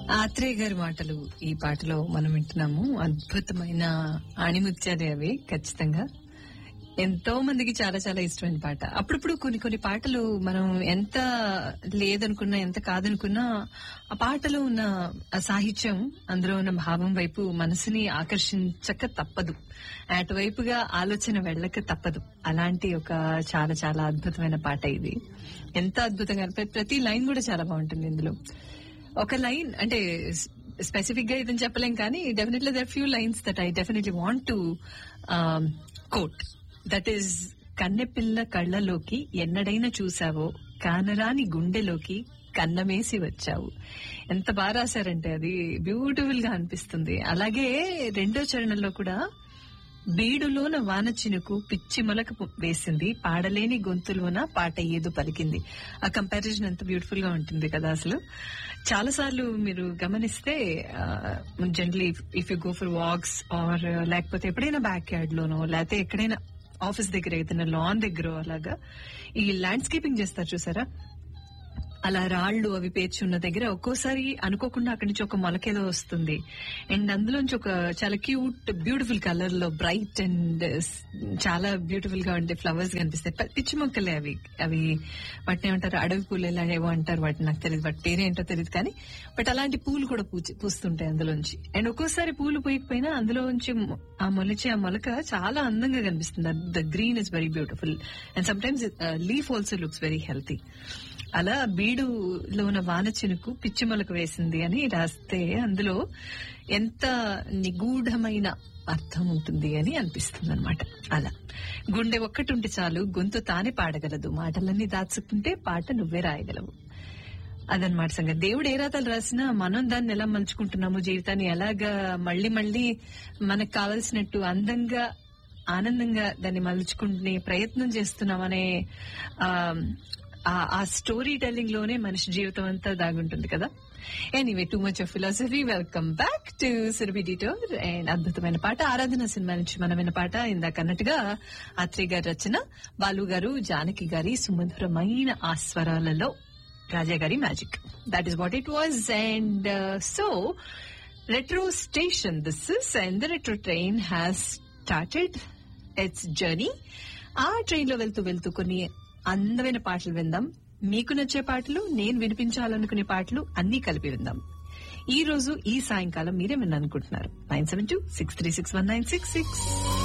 ఆత్రేయ గారి మాటలు ఈ పాటలో మనం వింటున్నాము అద్భుతమైన ఆణిముత్యాలే అవి ఖచ్చితంగా ఎంతో మందికి చాలా చాలా ఇష్టమైన పాట అప్పుడప్పుడు కొన్ని కొన్ని పాటలు మనం ఎంత లేదనుకున్నా ఎంత కాదనుకున్నా ఆ పాటలో ఉన్న ఆ సాహిత్యం అందులో ఉన్న భావం వైపు మనసుని ఆకర్షించక తప్పదు అటువైపుగా ఆలోచన వెళ్ళక తప్పదు అలాంటి ఒక చాలా చాలా అద్భుతమైన పాట ఇది ఎంత అద్భుతంగా ప్ర- ప్రతి లైన్ కూడా చాలా బాగుంటుంది ఇందులో ఒక లైన్ అంటే స్పెసిఫిక్ గా ఇదని చెప్పలేం కానీ definitely there few lines that I definitely want to quote that is కన్నెపిల్ల కళ్ళలోకి ఎన్నడైనా చూసావో కానరాని గుండెలోకి కన్నమేసి వచ్చావు ఎంత బాగా రాశారంటే అది బ్యూటిఫుల్ గా అనిపిస్తుంది అలాగే రెండో చరణంలో కూడా బీడులోన వాన చినుకు పిచ్చి మొలక పు- వేసింది పాడలేని గొంతులోన పాట ఏదో పలికింది ఆ కంపారిజన్ ఎంత బ్యూటిఫుల్ గా ఉంటుంది కదా అసలు చాలా సార్లు మీరు గమనిస్తే generally if you go for walks or లేకపోతే ఎప్పుడైనా బ్యాక్ యార్డ్ లోనో లేకపోతే ఎక్కడైనా ఆఫీస్ దగ్గర ఏదైనా లాన్ దగ్గర అలాగా ఈ ల్యాండ్స్కేపింగ్ చేస్తారు చూసారా అలా రాళ్లు అవి పేర్చి ఉన్న దగ్గర ఒక్కోసారి అనుకోకుండా అక్కడి నుంచి ఒక మొలకేదో వస్తుంది అండ్ అందులోంచి ఒక చాలా క్యూట్ బ్యూటిఫుల్ కలర్ లో బ్రైట్ అండ్ చాలా బ్యూటిఫుల్ గా ఉండే ఫ్లవర్స్ కనిపిస్తాయి ప- పిచ్చి మొక్కలే అవి అవి వాటిని ఏమంటారు అడవి పూలు ఎలా ఏవో అంటారు వాటిని నాకు తెలియదు వాటి పేరేంటో తెలియదు కానీ బట్ అలాంటి పూలు కూడా పూచి పూస్తుంటాయి అందులోంచి అండ్ ఒక్కోసారి పూలు పూయకపోయినా అందులోంచి మొ- ఆ మొలిచే ఆ మొలక చాలా అందంగా కనిపిస్తుంది the green is very beautiful and sometimes leaf also looks very healthy అలా బీడులో ఉన్న వాన చినుకు పిచ్చి మొలక వేసింది అని రాస్తే అందులో ఎంత నిగూఢమైన అర్థం ఉంటుంది అని అనిపిస్తుంది అనమాట అలా గుండె ఒక్కటి ఉంటే చాలు గొంతు తానే పాడగలదు మాటలన్నీ దాచుకుంటే పాట నువ్వే రాయగలవు అదనమాట సంగతి దేవుడు ఏ రాతలు రాసినా మనం దాన్ని ఎలా మలుచుకుంటున్నాము జీవితాన్ని ఎలాగా మళ్ళీ మళ్ళీ మనకు కావలసినట్టు అందంగా ఆనందంగా దాన్ని మలుచుకునే ప్రయత్నం చేస్తున్నామనే ఆ, ఆ- ఆ స్టోరీ టెల్లింగ్ లోనే మనిషి జీవితం అంతా దాగుంటుంది కదా anyway too much of philosophy welcome back to Surabhi detour and అద్భుతమైన పాట ఆరాధన సినిమా నుంచి మనమైన పాట ఇందాక అన్నట్టుగా ఆత్రేయ గారి రచన బాలు గారు జానకి గారి సుమధురమైన ఆస్వరాలలో రాజా గారి magic that is what it was and so retro station this is and the retro train has started its journey ఆ ట్రైన్ లో వెళ్తూ వెళ్తూ కొన్ని అందమైన పాటలు విందాం మీకు నచ్చే పాటలు నేను వినిపించాలనుకునే పాటలు అన్ని కలిపి విందాం ఈ రోజు ఈ సాయంకాలం మీరే విన్నానుకుంటున్నారు nine seven two six three six one nine six six